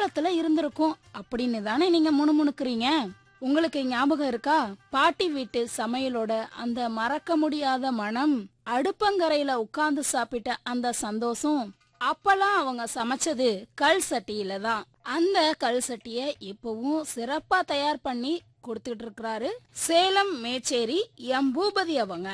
காலத்துல இருந்திருக்கும் அப்படின்னு தானே நீங்க முணுமுணுக்குறீங்க உங்களுக்கு ஞாபகம் இருக்கா பாட்டி வீட்டு சமையலோட அந்த மறக்க முடியாத மனம் அடுப்பங்கரையில உட்கார்ந்து சாப்பிட்ட அந்த சந்தோஷம் அப்பெல்லாம் அவங்க சமைச்சது கல் சட்டியில தான் அந்த கல் சட்டிய இப்பவும் சிறப்பா தயார் பண்ணி கொடுத்துட்டு இருக்கிறாரு சேலம் மேச்சேரி எம் பூபதி அவங்க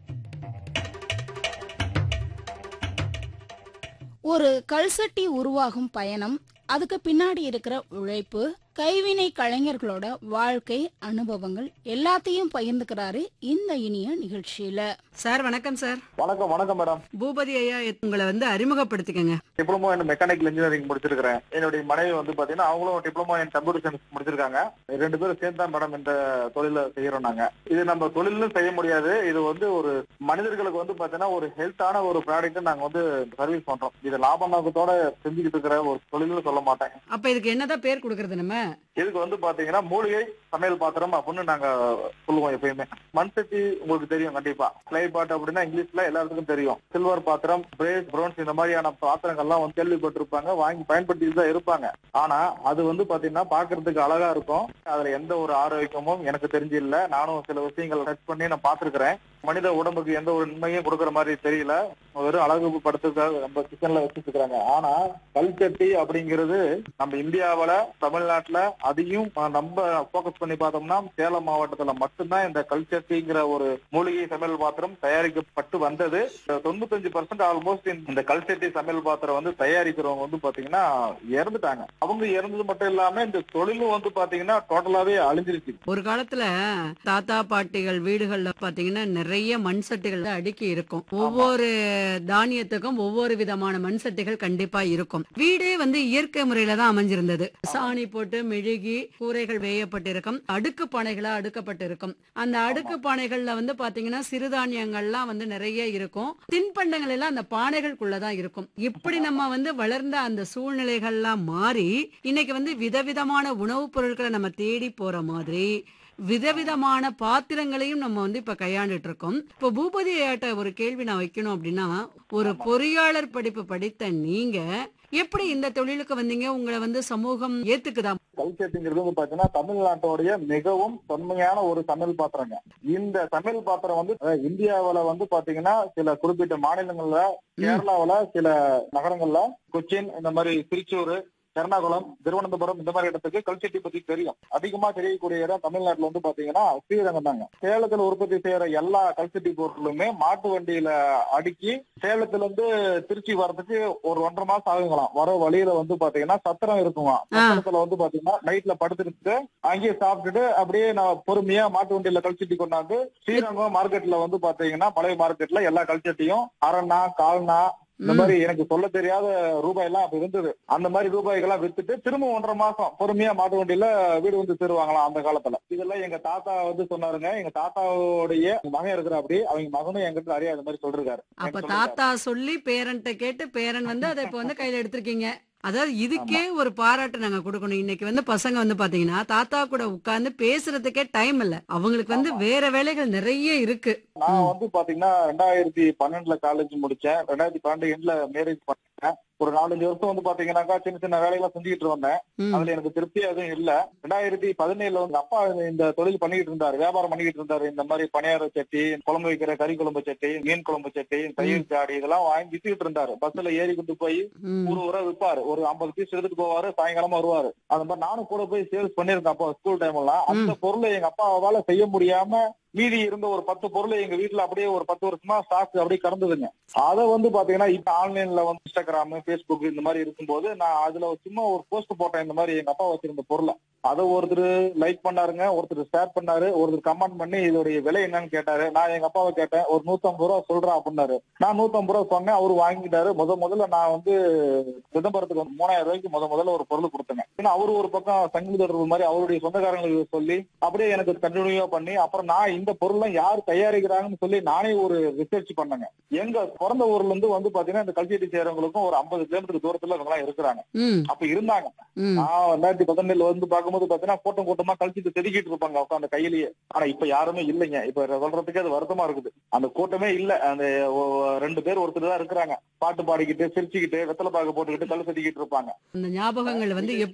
ஒரு கல்சட்டி உருவாகும் பயணம் அதுக்கு பின்னாடி இருக்கிற உழைப்பு கைவினை கலைஞர்களோட வாழ்க்கை அனுபவங்கள் எல்லாத்தையும் பகிர்ந்துக்கிறாரு இந்த இனிய நிகழ்ச்சியில சார் வணக்கம் சார் வணக்கம் வணக்கம் மேடம் பூபதி ஐயா உங்களை வந்து அறிமுகப்படுத்திக்கங்க டிப்ளமோ இன் மெக்கானிக்கல் இன்ஜினியரிங் முடிச்சிருக்கிறேன் என்னுடைய மனைவி வந்து பாத்தீங்கன்னா அவங்களும் டிப்ளமோ இன் கம்ப்யூட்டர் சயின்ஸ் முடிச்சிருக்காங்க ரெண்டு பேரும் சேர்ந்து தான் மேடம் இந்த தொழில செய்யறோம் நாங்க இது நம்ம தொழிலும் செய்ய முடியாது இது வந்து ஒரு மனிதர்களுக்கு வந்து பாத்தீங்கன்னா ஒரு ஹெல்த்தான ஒரு ப்ராடக்ட் நாங்க வந்து சர்வீஸ் பண்றோம் இது லாப நோக்கத்தோட செஞ்சுக்கிட்டு இருக்கிற ஒரு தொழில்னு சொல்ல மாட்டேன் அப்ப இதுக்கு என்னதான் பேர் கொடுக்கறது நம்ம இதுக்கு வந்து பாத்தீங்கன்னா மூலிகை சமையல் பாத்திரம் அப்படின்னு நாங்க சொல்லுவோம் எப்பயுமே மண் சட்டி உங்களுக்கு தெரியும் கண்டிப்பா கிளை பாட் அப்படின்னா இங்கிலீஷ்ல எல்லாத்துக்கும் தெரியும் சில்வர் பாத்திரம் பிரேஸ் ப்ரோன்ஸ் இந்த மாதிரியான பாத்திரங்கள்லாம் வந்து கேள்விப்பட்டிருப்பாங்க வாங்கி பயன்படுத்திட்டு தான் இருப்பாங்க ஆனா அது வந்து பாத்தீங்கன்னா பாக்குறதுக்கு அழகா இருக்கும் அதுல எந்த ஒரு ஆரோக்கியமும் எனக்கு தெரிஞ்சு இல்ல நானும் சில விஷயங்கள் டச் பண்ணி நான் பாத்துருக்கிறேன் மனித உடம்புக்கு எந்த ஒரு நன்மையும் கொடுக்கற மாதிரி தெரியல வெறும் அழகு படுத்துக்காக நம்ம கிச்சன்ல வச்சுட்டு இருக்காங்க ஆனா கல்சட்டி அப்படிங்கிறது நம்ம இந்தியாவுல தமிழ்நாட்டுல அதையும் நம்ம போக்கஸ் பண்ணி பார்த்தோம்னா சேலம் மாவட்டத்துல மட்டும்தான் இந்த கல்சட்டிங்கிற ஒரு மூலிகை சமையல் பாத்திரம் தயாரிக்கப்பட்டு வந்தது தொண்ணூத்தஞ்சு பர்சன்ட் ஆல்மோஸ்ட் இந்த கல்சட்டி சமையல் பாத்திரம் வந்து தயாரிக்கிறவங்க வந்து பாத்தீங்கன்னா இறந்துட்டாங்க அவங்க இறந்தது மட்டும் இல்லாம இந்த தொழிலும் வந்து பாத்தீங்கன்னா டோட்டலாவே அழிஞ்சிருச்சு ஒரு காலத்துல தாத்தா பாட்டிகள் வீடுகள்ல பாத்தீங்கன்னா நிறைய மண் சட்டிகள் அடுக்கி இருக்கும் ஒவ்வொரு தானியத்துக்கும் ஒவ்வொரு விதமான மண் சட்டிகள் கண்டிப்பா இருக்கும் வீடே வந்து இயற்கை முறையில தான் அமைஞ்சிருந்தது சாணி போட்டு மெழுகி கூரைகள் வேயப்பட்டிருக்கும் அடுக்கு பானைகளா அடுக்கப்பட்டிருக்கும் அந்த அடுக்கு பானைகள்ல வந்து பாத்தீங்கன்னா சிறுதானியங்கள்லாம் வந்து நிறைய இருக்கும் தின்பண்டங்கள் எல்லாம் அந்த பானைகளுக்குள்ளதான் இருக்கும் இப்படி நம்ம வந்து வளர்ந்த அந்த சூழ்நிலைகள்லாம் மாறி இன்னைக்கு வந்து விதவிதமான உணவுப் பொருட்களை நம்ம தேடி போற மாதிரி விதவிதமான பாத்திரங்களையும் நம்ம வந்து இப்ப கையாண்டுட்டு இருக்கோம் இப்ப பூபதி ஐயாட்ட ஒரு கேள்வி நான் வைக்கணும் அப்படின்னா ஒரு பொறியாளர் படிப்பு படித்த நீங்க எப்படி இந்த தொழிலுக்கு வந்தீங்க உங்களை வந்து சமூகம் ஏத்துக்குதா கல்செட்டுங்கிறது வந்து பாத்தீங்கன்னா தமிழ்நாட்டோடைய மிகவும் தொன்மையான ஒரு சமையல் பாத்திரங்க இந்த சமையல் பாத்திரம் வந்து அஹ், இந்தியாவுல வந்து பாத்தீங்கன்னா சில குறிப்பிட்ட மாநிலங்கள்ல கேரளாவுல சில நகரங்கள்ல கொச்சின் இந்த மாதிரி திருச்சூர் எர்ணாகுளம் திருவனந்தபுரம் இந்த மாதிரி இடத்துக்கு கல்செட்டி பத்தி தெரியும் அதிகமா தெரியக்கூடிய இடம் தமிழ்நாட்டுல வந்து பாத்தீங்கன்னா ஸ்ரீரங்கம் தாங்க சேலத்துல உற்பத்தி செய்யற எல்லா கல்செட்டி பொருட்களுமே மாட்டு வண்டியில அடுக்கி சேலத்துல இருந்து திருச்சி வர்றதுக்கு ஒரு ஒன்றரை மாசம் ஆகுங்களாம் வர வழியில வந்து பாத்தீங்கன்னா சத்திரம் இருக்குங்க சத்திரத்துல வந்து பாத்தீங்கன்னா நைட்ல படுத்துட்டு அங்கேயே சாப்பிட்டுட்டு அப்படியே நான் பொறுமையா மாட்டு வண்டியில கல்செட்டி கொண்டாந்து ஸ்ரீரங்கம் மார்க்கெட்ல வந்து பாத்தீங்கன்னா பழைய மார்க்கெட்ல எல்லா கல்செட்டியும் அரைண்ணா கால்னா இந்த ம். மாதிரி எனக்கு சொல்ல தெரியாத ரூபாய் எல்லாம் அப்ப இருந்தது அந்த மாதிரி ரூபாய்கெல்லாம் வித்துட்டு திரும்ப ஒன்றரை மாசம் பொறுமையா மாட்டு வண்டியில வீடு வந்து சேருவாங்களாம் அந்த காலத்துல இதெல்லாம் எங்க தாத்தா வந்து சொன்னாருங்க எங்க தாத்தாவுடைய மகன் இருக்கிற அப்படி அவங்க மகனும் எங்கிட்ட நிறைய இந்த மாதிரி சொல்றாரு அப்ப தாத்தா சொல்லி பேரன்ட்ட கேட்டு பேரன் வந்து அதை இப்ப வந்து கையில எடுத்திருக்கீங்க அதாவது இதுக்கே ஒரு பாராட்டு நாங்க கொடுக்கணும் இன்னைக்கு வந்து பசங்க வந்து பாத்தீங்கன்னா தாத்தா கூட உட்கார்ந்து பேசுறதுக்கே டைம் இல்ல அவங்களுக்கு வந்து வேற வேலைகள் நிறைய இருக்கு நான் வந்து பாத்தீங்கன்னா ரெண்டாயிரத்தி பன்னெண்டுல காலேஜ் முடிச்சேன் ரெண்டாயிரத்தி பன்னெண்டு எண்ட்ல மேரேஜ் பண்ணேன் ஒரு நாலஞ்சு வருஷம் வந்து பாத்தீங்கன்னாக்கா சின்ன சின்ன வேலைகளை செஞ்சுக்கிட்டு வந்தேன் ம். அதுல எனக்கு திருப்தி எதுவும் இல்ல ரெண்டாயிரத்தி பதினேழுல வந்து அப்பா இந்த தொழில் பண்ணிக்கிட்டு இருந்தாரு வியாபாரம் பண்ணிக்கிட்டு இருந்தாரு இந்த மாதிரி பணியார சட்டி குழம்பு வைக்கிற கறி குழம்பு சட்டி மீன் குழம்பு சட்டி தயிர் சாடி இதெல்லாம் வாங்கி வித்துக்கிட்டு இருந்தாரு பஸ்ல ஏறி கொண்டு போய் ம். ஊர் ஊரா விற்பாரு ஒரு ஐம்பது பீஸ் எடுத்துட்டு போவாரு சாயங்காலமா வருவாரு அந்த மாதிரி நானும் கூட போய் சேல்ஸ் பண்ணிருக்கேன் அப்போ ஸ்கூல் டைம் எல்லாம் அந்த பொருளை எங்க அப்பாவால செய்ய முடியாம மீதி இருந்த ஒரு பத்து பொருளை எங்க வீட்டுல அப்படியே ஒரு பத்து வருஷமா ஸ்டாக் அப்படியே கடந்ததுங்க அதை வந்து பாத்தீங்கன்னா இப்ப ஆன்லைன்ல வந்து இன்ஸ்டாகிராம் பேஸ்புக் இந்த மாதிரி இருக்கும்போது நான் அதுல சும்மா ஒரு போஸ்ட் போட்டேன் இந்த மாதிரி எங்க அப்பா வச்சிருந்த பொருளை அதை ஒருத்தர் லைக் பண்ணாருங்க ஒருத்தர் ஷேர் பண்ணாரு ஒருத்தர் கமெண்ட் பண்ணி இதோடைய விலை என்னன்னு கேட்டாரு நான் எங்க அப்பாவை கேட்டேன் ஒரு நூத்தம்பது ரூபா சொல்றேன் அப்படின்னாரு நான் நூத்தம்பது ரூபா சொன்னேன் அவரு வாங்கிட்டாரு முத முதல்ல நான் வந்து சிதம்பரத்துக்கு வந்து மூணாயிரம் ரூபாய்க்கு முத முதல்ல ஒரு பொருள் கொடுத்தேங்க ஏன்னா அவரு ஒரு பக்கம் சங்கிலி தொடர்பு மாதிரி அவருடைய சொந்தக்காரங்களுக்கு சொல்லி அப்படியே எனக்கு கண்டினியூவா பண்ணி அப்புறம் நான் இந்த பொருள்லாம் யார் தயாரிக்கிறாங்கன்னு சொல்லி நானே ஒரு ரிசர்ச் பண்ணேங்க எங்க பிறந்த ஊர்ல இருந்து வந்து பாத்தீங்கன்னா இந்த கல்ச்சேரி செய்யறவங்களுக்கும் ஒரு ஐம்பது கிலோமீட்டர் தூரத்துல இவங்க எல்லாம் இருக்கிறாங்க ம். அப்ப இருந்தாங்க ம். நான் ரெண்டாயிரத்தி பதினேழுல வந்து பார்க்கும்போது பாத்தீங்கன்னா கூட்டம் கூட்டமா கழிச்சிட்டு செதுக்கிட்டு இருப்பாங்க உட்காந்து கையிலேயே ஆனா இப்ப யாருமே இல்லைங்க இப்ப சொல்றதுக்கு அது வருத்தமா இருக்குது அந்த கூட்டமே இல்ல அந்த ஒ- ரெண்டு பேர் ஒருத்தர் தான் இருக்கிறாங்க பாட்டு பாடிக்கிட்டு சிரிச்சுக்கிட்டு வெத்தலை பாக்கு போட்டுக்கிட்டு கல் செதுக்கிட்டு இருப்பாங்க அந்த ஞாபகங்கள் வந்து